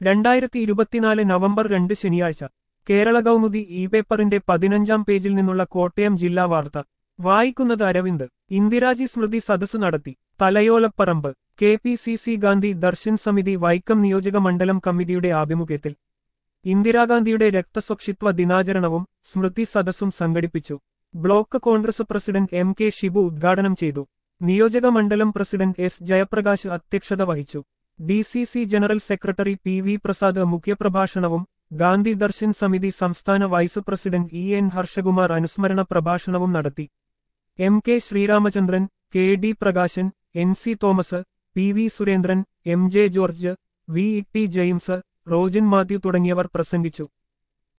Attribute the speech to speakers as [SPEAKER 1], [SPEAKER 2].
[SPEAKER 1] രണ്ടായിരത്തി ഇരുപത്തിനാല് നവംബർ രണ്ട് ശനിയാഴ്ച കേരള കൗമുദി ഇ പേപ്പറിന്റെ പതിനഞ്ചാം പേജിൽ നിന്നുള്ള കോട്ടയം ജില്ലാ വാർത്ത വായിക്കുന്നത് അരവിന്ദ് ഇന്ദിരാജി സ്മൃതി സദസ്സ് നടത്തി Thalayolaparambu K P C C Gandhi Darshan സമിതി വൈക്കം നിയോജക മണ്ഡലം കമ്മിറ്റിയുടെ ആഭിമുഖ്യത്തിൽ ഇന്ദിരാഗാന്ധിയുടെ രക്തസ്വക്ഷിത്വ ദിനാചരണവും സ്മൃതി സദസ്സും സംഘടിപ്പിച്ചു block Congress president M K Shibu ഉദ്ഘാടനം ചെയ്തു നിയോജക മണ്ഡലം പ്രസിഡന്റ് എസ് ജയപ്രകാശ് അധ്യക്ഷത വഹിച്ചു D C C general secretary P V Prasad മുഖ്യപ്രഭാഷണവും ഗാന്ധി ദർശൻ സമിതി സംസ്ഥാന vice president E N Harshakumar അനുസ്മരണ പ്രഭാഷണവും നടത്തി M K Sreeramachandran K D Prakashan N C Thomas P V Surendran M J George V E T James Rojin Mathew തുടങ്ങിയവർ പ്രസംഗിച്ചു